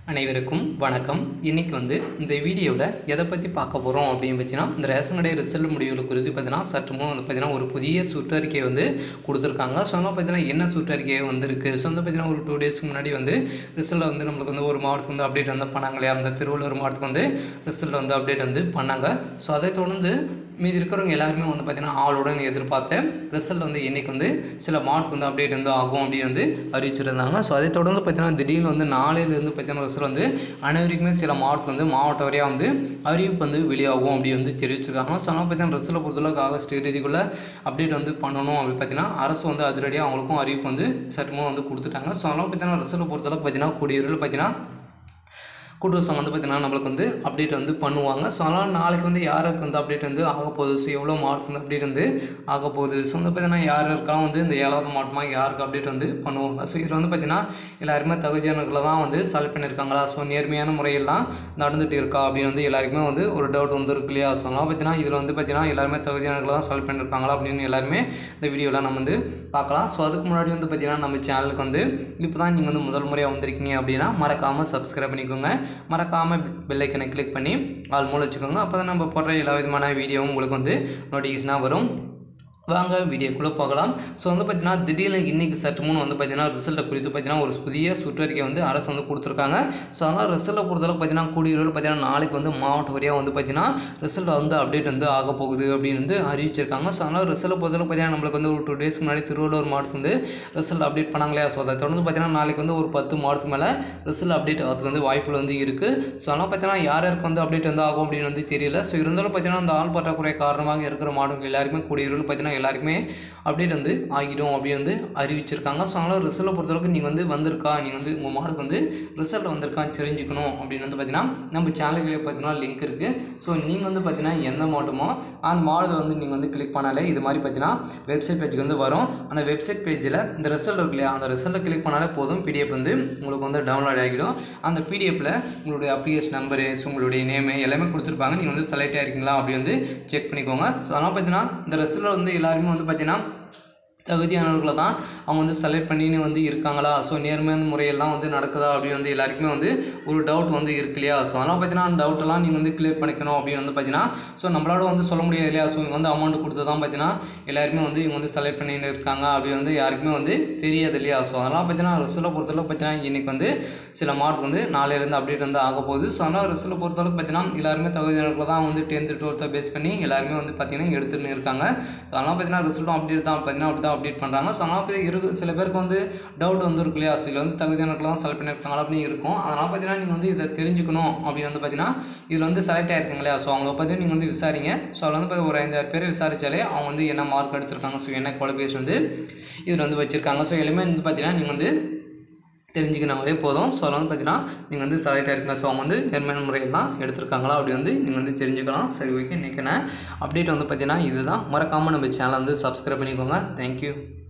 அனைவருக்கும் வணக்கம் இன்னைக்கு வந்து இந்த வீடியோவில் எதை பற்றி பார்க்க போகிறோம் அப்படின்னு பார்த்தீங்கன்னா இந்த ரேஷன் கடை ரிசல்ட் முடிவுகள் குறித்து பார்த்தீங்கன்னா சற்று முன் வந்து பார்த்தீங்கன்னா ஒரு புதிய சுற்றறிக்கை வந்து கொடுத்துருக்காங்க ஸோ வந்து பார்த்தீங்கன்னா என்ன சுற்றறிக்கை வந்திருக்கு ஸோ வந்து பார்த்தீங்கன்னா ஒரு டூ டேஸ்க்கு முன்னாடி வந்து ரிசல்ட் வந்து நம்மளுக்கு வந்து ஒரு மாவட்டத்துக்கு வந்து அப்டேட் வந்து பண்ணாங்க இல்லையா அந்த திருவள்ளூர் மாவட்டத்துக்கு வந்து ரிசல்ட் வந்து அப்டேட் வந்து பண்ணாங்க ஸோ அதை தொடர்ந்து மீதி இருக்கிறவங்க எல்லாருமே வந்து பார்த்தீங்கன்னா ஆளுடன் எதிர்பார்த்த ரிசல்ட் வந்து இன்னைக்கு வந்து சில மார்க்ஸ் வந்து அப்டேட் வந்து ஆகும் அப்படின்னு வந்து அறிவிச்சிருந்தாங்க ஸோ அதை தொடர்ந்து பார்த்தீங்கன்னா திடீர்னு வந்து நாளையிலேருந்து பார்த்தீங்கன்னா ரிசல்ட் வந்து அனைவருக்குமே சில மாவட்டத்துக்கு வந்து மாவட்ட வரையாக வந்து அறிவிப்பு வந்து வெளியாகும் அப்படி வந்து தெரிவிச்சிருக்காங்க ஸோ ஆனால் பார்த்தீங்கன்னா ரிசல்ட்டை பொறுத்தளவுக்கு ஆகஸ்ட் இறுதிக்குள்ளே அப்டேட் வந்து பண்ணணும் அப்படி பார்த்தீங்கன்னா அரசு வந்து அதிரடியாக அவங்களுக்கும் அறிவிப்பு வந்து சட்டமும் வந்து கொடுத்துட்டாங்க ஸோ அதனால் பார்த்தீங்கன்னா ரிசல்ட்டை பொறுத்தளவுக்கு பார்த்தீங்கன்னா கூடிய பார்த்தீங்கன்னா கூட்டுறவு சங்கம் வந்து பார்த்தீங்கன்னா நம்மளுக்கு வந்து அப்டேட் வந்து பண்ணுவாங்க ஸோ அதனால் நாளைக்கு வந்து யாருக்கு வந்து அப்டேட் வந்து ஆக போகுது ஸோ எவ்வளோ மார்க்ஸ் வந்து அப்டேட் வந்து ஆக போகுது ஸோ வந்து பார்த்தீங்கன்னா யார் யாருக்கெல்லாம் வந்து இந்த ஏழாவது மாவட்டமாக யாருக்கு அப்டேட் வந்து பண்ணுவாங்க ஸோ இதில் வந்து பார்த்தீங்கன்னா எல்லாருமே தகுதியானவர்களை தான் வந்து செலக்ட் பண்ணியிருக்காங்களா ஸோ நேர்மையான முறையில் தான் நடந்துட்டு இருக்கா அப்படின்னு வந்து எல்லாருக்குமே வந்து ஒரு டவுட் வந்து இருக்கு இல்லையா ஸோ அதனால் பார்த்தீங்கன்னா இதில் வந்து பார்த்தீங்கன்னா எல்லாருமே தகுதியானவர்களை தான் செலக்ட் பண்ணியிருக்காங்களா அப்படின்னு எல்லாருமே இந்த வீடியோவில் நம்ம வந்து பார்க்கலாம் ஸோ அதுக்கு முன்னாடி வந்து பார்த்தீங்கன்னா நம்ம சேனலுக்கு வந்து இப்போ தான் நீங்கள் வந்து முதல் முறையாக வந்திருக்கீங்க அப்படின்னா மறக்காமல் சப்ஸ்கிரைப் பண்ணிக்கோங்க மறக்காமல் பெல்லைக்கனை கிளிக் பண்ணி ஆல் மூலம் வச்சுக்கோங்க அப்போ தான் நம்ம போடுற எல்லா விதமான வீடியோவும் உங்களுக்கு வந்து நோட்டிஃபிகேஷனாக வரும் வாங்க வீடியோக்குள்ளே போகலாம் ஸோ வந்து பார்த்தீங்கன்னா திடீர்னு இன்றைக்கி சற்று முன் வந்து பார்த்தீங்கன்னா ரிசல்ட்டை குறித்து பார்த்தீங்கன்னா ஒரு புதிய சுற்றறிக்கை வந்து அரசு வந்து கொடுத்துருக்காங்க ஸோ அதனால் ரிசல்ட்டை பொறுத்தளவுக்கு பார்த்தீங்கன்னா கூடிய பார்த்தீங்கன்னா நாளைக்கு வந்து மாவட்ட வரியாக வந்து பார்த்தீங்கன்னா ரிசல்ட் வந்து அப்டேட் வந்து ஆக போகுது அப்படின்னு வந்து அறிவிச்சிருக்காங்க ஸோ அதனால் ரிசல்ட்டை பொறுத்தளவுக்கு பார்த்தீங்கன்னா நம்மளுக்கு வந்து ஒரு டூ டேஸ்க்கு முன்னாடி திருவள்ளூர் மாவட்டத்தில் வந்து ரிசல்ட் அப்டேட் பண்ணாங்களே ஸோ அதை தொடர்ந்து பார்த்தீங்கன்னா நாளைக்கு வந்து ஒரு பத்து மாவட்டத்துக்கு மேலே ரிசல்ட் அப்டேட் ஆகிறதுக்கு வந்து வாய்ப்புகள் வந்து இருக்குது ஸோ அதனால் பார்த்தீங்கன்னா யார் யாருக்கு வந்து அப்டேட் வந்து ஆகும் அப்படின்னு வந்து தெரியல ஸோ இருந்தாலும் பார்த்தீங்கன்னா அந்த ஆள் பற்றாக்குறை காரணமாக இருக்கிற மாவட்டங்கள் எல்லாருமே கூடிய பார்த்தீங்கன்னா எல்லாருக்குமே அப்டேட் வந்து ஆகிடும் அப்படின்னு வந்து அறிவிச்சிருக்காங்க ஸோ அதனால் ரிசல்ட்டை பொறுத்தளவுக்கு நீங்கள் வந்து வந்திருக்கா நீங்கள் வந்து உங்கள் மாடுக்கு வந்து ரிசல்ட் வந்திருக்கா தெரிஞ்சுக்கணும் அப்படின்னு வந்து பார்த்தீங்கன்னா நம்ம சேனலுக்கு பார்த்தீங்கன்னா லிங்க் இருக்குது ஸோ நீங்கள் வந்து பார்த்தீங்கன்னா எந்த மாவட்டமோ அந்த மாவட்டத்தை வந்து நீங்கள் வந்து கிளிக் பண்ணாலே இது மாதிரி பார்த்தீங்கன்னா வெப்சைட் பேஜுக்கு வந்து வரும் அந்த வெப்சைட் பேஜில் இந்த ரிசல்ட் இருக்கு இல்லையா அந்த ரிசல்ட்டை கிளிக் பண்ணாலே போதும் பிடிஎஃப் வந்து உங்களுக்கு வந்து டவுன்லோட் ஆகிடும் அந்த பிடிஎஃப்பில் உங்களுடைய அப்ளிகேஷன் நம்பரு உங்களுடைய நேமு எல்லாமே கொடுத்துருப்பாங்க நீங்கள் வந்து செலக்ட் ஆகிருக்கீங்களா அப்படி வந்து செக் பண்ணிக்கோங்க ஸோ அதனால் பார்த்தீங்கன்னா இந்த ரிசல்ட்டில் வந்து எல்லாருமே வந்து பார்த்தீங்கன்னா தகுதியானவர்களை தான் அவங்க வந்து செலக்ட் பண்ணின்னு வந்து இருக்காங்களா ஸோ நேர்மையான முறையில் தான் வந்து நடக்குதா அப்படின்னு வந்து எல்லாருக்குமே வந்து ஒரு டவுட் வந்து இருக்கு இல்லையா ஸோ அதனால் பார்த்தீங்கன்னா அந்த டவுட்டெல்லாம் நீங்கள் வந்து கிளியர் பண்ணிக்கணும் அப்படின்னு வந்து பார்த்தீங்கன்னா ஸோ நம்மளால வந்து சொல்ல முடியாது இல்லையா ஸோ இவங்க வந்து அமௌண்ட் கொடுத்து தான் பார்த்தீங்கன்னா எல்லாருமே வந்து இவங்க வந்து செலக்ட் பண்ணின்னு இருக்காங்க அப்படி வந்து யாருக்குமே வந்து தெரியாது இல்லையா ஸோ அதனால் பார்த்தீங்கன்னா ரிசல்ட்டை பொறுத்தளவுக்கு பார்த்தீங்கன்னா இன்றைக்கி வந்து சில மார்க்ஸ் வந்து நாளையிலேருந்து அப்டேட் வந்து ஆக போகுது ஸோ அதனால் ரிசல்ட்டை பொறுத்தளவுக்கு பார்த்தீங்கன்னா எல்லாருமே தகுதியானவர்களை தான் வந்து டென்த்து டுவெல்த்தை பேஸ் பண்ணி எல்லாருமே வந்து பார்த்தீங்கன்னா எடுத்துன்னு இருக்காங்க ஸோ அதனால் பார்த்தீங்கன்னா ரிசல்ட்டும் அப்டேட் தான் பார்த்தீங்கன்னா அப்படி தான் அப்டேட் பண்ணுறாங்க ஸோ அதனால் பார்த்து இருக்கு சில பேருக்கு வந்து டவுட் வந்து இருக்கு இல்லையா ஸோ இதில் வந்து தகுதியானவர்கள் தான் செலக்ட் பண்ணியிருக்காங்களா அப்படின்னு இருக்கும் அதனால் பார்த்தீங்கன்னா நீங்கள் வந்து இதை தெரிஞ்சுக்கணும் அப்படின்னு வந்து பார்த்தீங்கன்னா இதில் வந்து செலக்ட் ஆயிருக்கீங்க இல்லையா ஸோ அவங்கள பற்றி நீங்கள் வந்து விசாரிங்க ஸோ அதில் வந்து பார்த்து ஒரு ஐந்தாயிரம் பேர் விசாரிச்சாலே அவங்க வந்து என்ன மார்க் எடுத்திருக்காங்க ஸோ என்ன குவாலிஃபிகேஷன் வந்து இதில் வந்து வச்சுருக்காங்க ஸோ எல்லாமே வந்து பார்த்தீங்கன்னா நீங்கள் வந்து தெரிஞ்சுக்கினாலே போதும் ஸோ அதனால் பார்த்தீங்கன்னா நீங்கள் வந்து செலக்ட் ஆகிருக்கீங்க ஸோ அவங்க வந்து நேர்மையான முறையில் தான் எடுத்திருக்காங்களா அப்படி வந்து நீங்கள் வந்து தெரிஞ்சுக்கலாம் சரி ஓகே இன்றைக்கான அப்டேட் வந்து பார்த்தீங்கன்னா இதுதான் மறக்காமல் நம்ம சேனலை வந்து சப்ஸ்கிரைப் பண்ணிக்கோங்க தேங்க்யூ